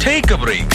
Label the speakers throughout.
Speaker 1: Take a break.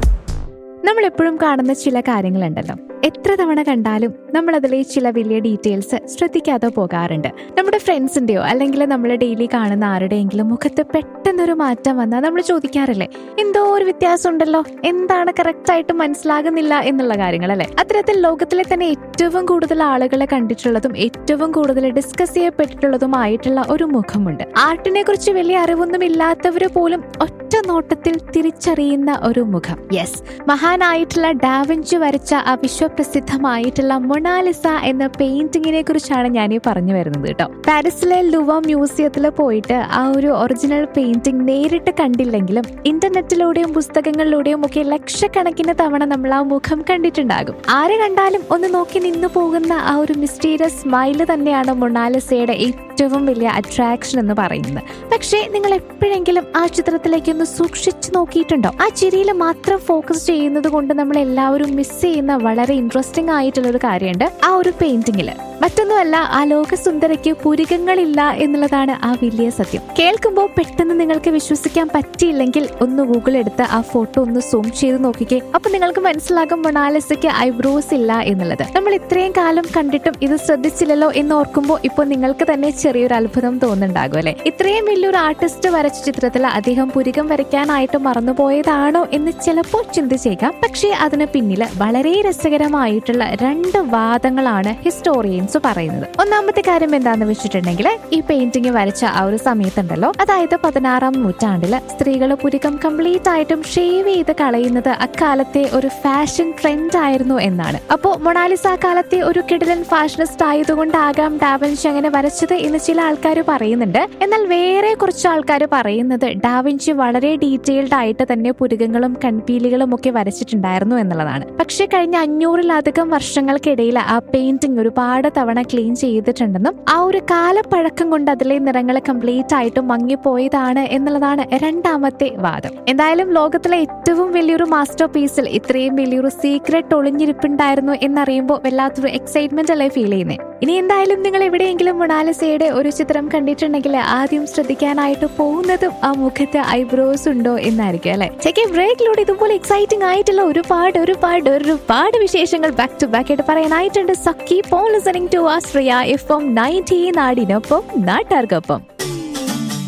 Speaker 2: നമ്മൾ എപ്പോഴും കാണുന്ന ചില കാര്യങ്ങളുണ്ടല്ലോ എത്ര തവണ കണ്ടാലും നമ്മൾ അതിലെ ചില വലിയ ഡീറ്റെയിൽസ് ശ്രദ്ധിക്കാതെ പോകാറുണ്ട് നമ്മുടെ ഫ്രണ്ട്സിന്റെയോ അല്ലെങ്കിൽ നമ്മൾ ഡെയിലി കാണുന്ന ആരുടെയെങ്കിലും മുഖത്ത് പെട്ടെന്നൊരു മാറ്റം വന്നാൽ നമ്മൾ ചോദിക്കാറില്ലേ എന്തോ ഒരു വ്യത്യാസം ഉണ്ടല്ലോ എന്താണ് കറക്റ്റ് ആയിട്ട് മനസ്സിലാകുന്നില്ല എന്നുള്ള കാര്യങ്ങൾ അല്ലെ അത്തരത്തിൽ ലോകത്തിലെ തന്നെ ഏറ്റവും കൂടുതൽ ആളുകളെ കണ്ടിട്ടുള്ളതും ഏറ്റവും കൂടുതൽ ഡിസ്കസ് ചെയ്യപ്പെട്ടിട്ടുള്ളതുമായിട്ടുള്ള ഒരു മുഖമുണ്ട് ആർട്ടിനെ കുറിച്ച് വലിയ അറിവൊന്നും ഇല്ലാത്തവര് പോലും ഒറ്റ നോട്ടത്തിൽ തിരിച്ചറിയുന്ന ഒരു മുഖം യെസ് മഹാനായിട്ടുള്ള ഡാവിഞ്ചി വരച്ച ആ വിശ്വപ്രസിദ്ധമായിട്ടുള്ള മൊണാലിസ എന്ന പെയിന്റിങ്ങിനെ കുറിച്ചാണ് ഞാൻ ഈ പറഞ്ഞു വരുന്നത് കേട്ടോ പാരീസിലെ ലുവ മ്യൂസിയത്തിൽ പോയിട്ട് ആ ഒരു ഒറിജിനൽ പെയിന്റിംഗ് നേരിട്ട് കണ്ടില്ലെങ്കിലും ഇന്റർനെറ്റിലൂടെയും പുസ്തകങ്ങളിലൂടെയും ഒക്കെ ലക്ഷക്കണക്കിന് തവണ നമ്മൾ ആ മുഖം കണ്ടിട്ടുണ്ടാകും ആരെ കണ്ടാലും ഒന്ന് നോക്കി നിന്നു പോകുന്ന ആ ഒരു മിസ്റ്റീരിയസ് സ്മൈല് തന്നെയാണ് മൊണാലിസയുടെ ഏറ്റവും വലിയ അട്രാക്ഷൻ എന്ന് പറയുന്നത് പക്ഷേ നിങ്ങൾ എപ്പോഴെങ്കിലും ആ ചിത്രത്തിലേക്ക് ഒന്ന് സൂക്ഷിച്ചു നോക്കിയിട്ടുണ്ടോ ആ ചിരിയിൽ മാത്രം ഫോക്കസ് ചെയ്യുന്നത് കൊണ്ട് നമ്മൾ എല്ലാവരും മിസ് ചെയ്യുന്ന വളരെ ഇൻട്രസ്റ്റിംഗ് ആയിട്ടുള്ള ഒരു കാര്യമുണ്ട് ആ ഒരു പെയിന്റിങ്ങിൽ മറ്റൊന്നുമല്ല ആ ലോകസുന്ദരയ്ക്ക് പുരികങ്ങളില്ല എന്നുള്ളതാണ് ആ വലിയ സത്യം കേൾക്കുമ്പോൾ പെട്ടെന്ന് നിങ്ങൾക്ക് വിശ്വസിക്കാൻ പറ്റിയില്ലെങ്കിൽ ഒന്ന് ഗൂഗിൾ എടുത്ത് ആ ഫോട്ടോ ഒന്ന് സൂം ചെയ്ത് നോക്കിക്കേ അപ്പൊ നിങ്ങൾക്ക് മനസ്സിലാകും മൊണാലിസയ്ക്ക് ഐബ്രോസ് ഇല്ല എന്നുള്ളത് നമ്മൾ ഇത്രയും കാലം കണ്ടിട്ടും ഇത് ശ്രദ്ധിച്ചില്ലല്ലോ എന്ന് ഓർക്കുമ്പോൾ ഇപ്പോൾ നിങ്ങൾക്ക് തന്നെ ചെറിയൊരു അത്ഭുതം തോന്നുന്നുണ്ടാകും അല്ലെ ഇത്രയും വലിയൊരു ആർട്ടിസ്റ്റ് വരച്ച ചിത്രത്തിൽ അദ്ദേഹം പുരികം വരയ്ക്കാനായിട്ട് മറന്നുപോയതാണോ എന്ന് ചിലപ്പോൾ ചിന്തിച്ചേക്കാം പക്ഷേ അതിന് പിന്നിൽ വളരെ രസകരമായിട്ടുള്ള രണ്ട് വാദങ്ങളാണ് ഹിസ്റ്റോറിയൻസ് പറയുന്നത് ഒന്നാമത്തെ കാര്യം എന്താന്ന് വെച്ചിട്ടുണ്ടെങ്കിൽ ഈ പെയിന്റിംഗ് വരച്ച ആ ഒരു സമയത്തുണ്ടല്ലോ അതായത് പതിനാറാം നൂറ്റാണ്ടില് സ്ത്രീകൾ പുരികം കംപ്ലീറ്റ് ആയിട്ടും ഷേവ് ചെയ്ത് കളയുന്നത് അക്കാലത്തെ ഒരു ഫാഷൻ ട്രെൻഡ് ആയിരുന്നു എന്നാണ് അപ്പോ മൊണാലിസ കാലത്തെ ഒരു കിടിലൻ ഫാഷനിസ്റ്റ് ആയതുകൊണ്ടാകാം ഡാവിഞ്ചി അങ്ങനെ വരച്ചത് എന്ന് ചില ആൾക്കാർ പറയുന്നുണ്ട് എന്നാൽ വേറെ കുറച്ച് ആൾക്കാർ പറയുന്നത് ഡാവിഞ്ചി വളരെ ഡീറ്റെയിൽഡ് ആയിട്ട് തന്നെ പുരുകങ്ങളും കൺപീലികളും ഒക്കെ വരച്ചിട്ടുണ്ടായിരുന്നു എന്നുള്ളതാണ് പക്ഷെ കഴിഞ്ഞ അഞ്ഞൂറിലധികം വർഷങ്ങൾക്കിടയിൽ ആ പെയിന്റിംഗ് ഒരുപാട് തവണ ക്ലീൻ ചെയ്തിട്ടുണ്ടെന്നും ആ ഒരു കാലപ്പഴക്കം കൊണ്ട് അതിലെ നിറങ്ങൾ കംപ്ലീറ്റ് ആയിട്ട് മങ്ങിപ്പോയതാണ് എന്നുള്ളതാണ് രണ്ടാമത്തെ വാദം എന്തായാലും ലോകത്തിലെ ഏറ്റവും വലിയൊരു മാസ്റ്റർ പീസിൽ ഇത്രയും വലിയൊരു സീക്രട്ട് ഒളിഞ്ഞിരിപ്പുണ്ടായിരുന്നു എന്നറിയുമ്പോൾ വല്ലാത്തൊരു എക്സൈറ്റ്മെന്റ് അല്ലേ ഫീൽ ചെയ്യുന്നത് ഇനി എന്തായാലും നിങ്ങൾ എവിടെയെങ്കിലും മൊണാലിസയുടെ ഒരു ചിത്രം കണ്ടിട്ടുണ്ടെങ്കിൽ ആദ്യം ശ്രദ്ധിക്കാനായിട്ട് പോകുന്നതും ആ മുഖത്ത് ഐബ്രോസ് ഉണ്ടോ എന്നായിരിക്കും അല്ലെ ചെക്ക് ബ്രേക്കിലൂടെ ഇതുപോലെ എക്സൈറ്റിംഗ് ആയിട്ടുള്ള ഒരുപാട് ഒരുപാട് ഒരുപാട് വിശേഷങ്ങൾ ബാക്ക് ടു ബാക്ക് ആയിട്ട് പറയാനായിട്ടുണ്ട് സക്കി പോൺ ലിസണിംഗ് ടു ആസ്ട്രിയ എഫ് എം നയൻറ്റി നാടിനൊപ്പം നാട്ടാർക്കൊപ്പം